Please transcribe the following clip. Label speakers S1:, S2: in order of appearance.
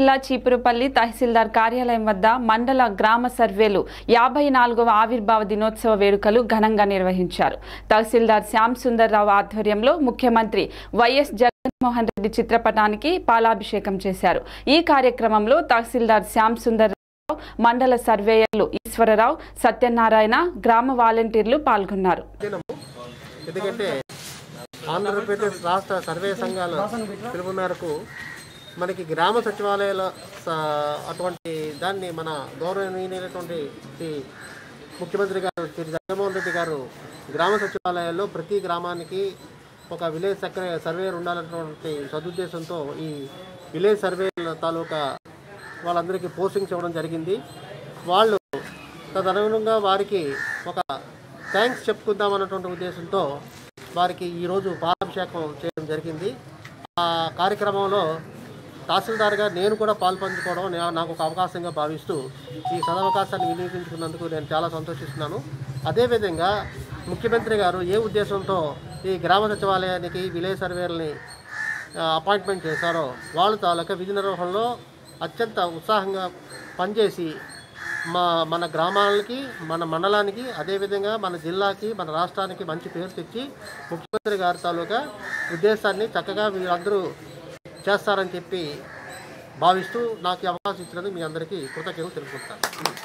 S1: జిల్లా చీపురుపల్లి తహసీల్దార్ కార్యాలయం వద్ద మండల గ్రామ సర్వేలు యాభై నాలుగవ ఆవిర్భావ దినోత్సవ వేడుకలు ఘనంగా నిర్వహించారు తహసీల్దార్ శ్యామ్ సుందర్రావు ఆధ్వర్యంలో ముఖ్యమంత్రి వైఎస్ జగన్మోహన్ రెడ్డి చిత్రపటానికి పాలాభిషేకం చేశారు ఈ కార్యక్రమంలో తహసీల్దార్ శ్యామ్ సుందర్ మండల సర్వేయర్లు ఈశ్వరరావు సత్యనారాయణ గ్రామ వాలంటీర్లు పాల్గొన్నారు
S2: దినము ఎందుకంటే ఆంధ్రప్రదేశ్ రాష్ట్ర సర్వే సంఘాల పిలుపు మేరకు మనకి గ్రామ సచివాలయాల స- అటువంటి దాన్ని మన గౌరవనీయులైనటువంటి శ్రీ ముఖ్యమంత్రి గారు శ్రీ జగన్మోహన్ రెడ్డి గారు గ్రామ సచివాలయాల్లో ప్రతి గ్రామానికి ఒక విలేజ్ సర్వే సర్వేయర్ ఉండాలన్నటువంటి సదుద్దేశంతో ఈ విలేజ్ సర్వేల తాలూకా వాళ్ళందరికీ పోస్టింగ్స్ ఇవ్వడం జరిగింది వాళ్ళు తదనుగుణంగా వారికి ఒక థ్యాంక్స్ చెప్పుకుందాం అన్నటువంటి ఉద్దేశంతో వారికి ఈరోజు పాలాభిషేకం చేయడం జరిగింది ఆ కార్యక్రమంలో తహసీల్దార్గా నేను కూడా పాల్పంచుకోవడం నే- నాకు ఒక అవకాశంగా భావిస్తూ ఈ సదవకాశాన్ని వినియోగించుకున్నందుకు నేను చాలా సంతోషిస్తున్నాను అదేవిధంగా ముఖ్యమంత్రి గారు ఏ ఉద్దేశంతో ఈ గ్రామ సచివాలయానికి విలేజ్ సర్వేలని ఆ, అపాయింట్మెంట్ చేశారో వాళ్ళ తాలూకా విధి నిర్వహణలో అత్యంత ఉత్సాహంగా పనిచేసి మా మన గ్రామాలకి మన మండలానికి అదేవిధంగా మన జిల్లాకి మన రాష్ట్రానికి మంచి పేరు తెచ్చి ముఖ్యమంత్రి గారి తాలూకా ఉద్దేశాన్ని చక్కగా వీరందరూ చేస్తారని చెప్పి భావిస్తూ నాకు ఈ అవకాశం ఇచ్చినందుకు మీ అందరికీ కృతజ్ఞతలు తెలుపుకుంటాను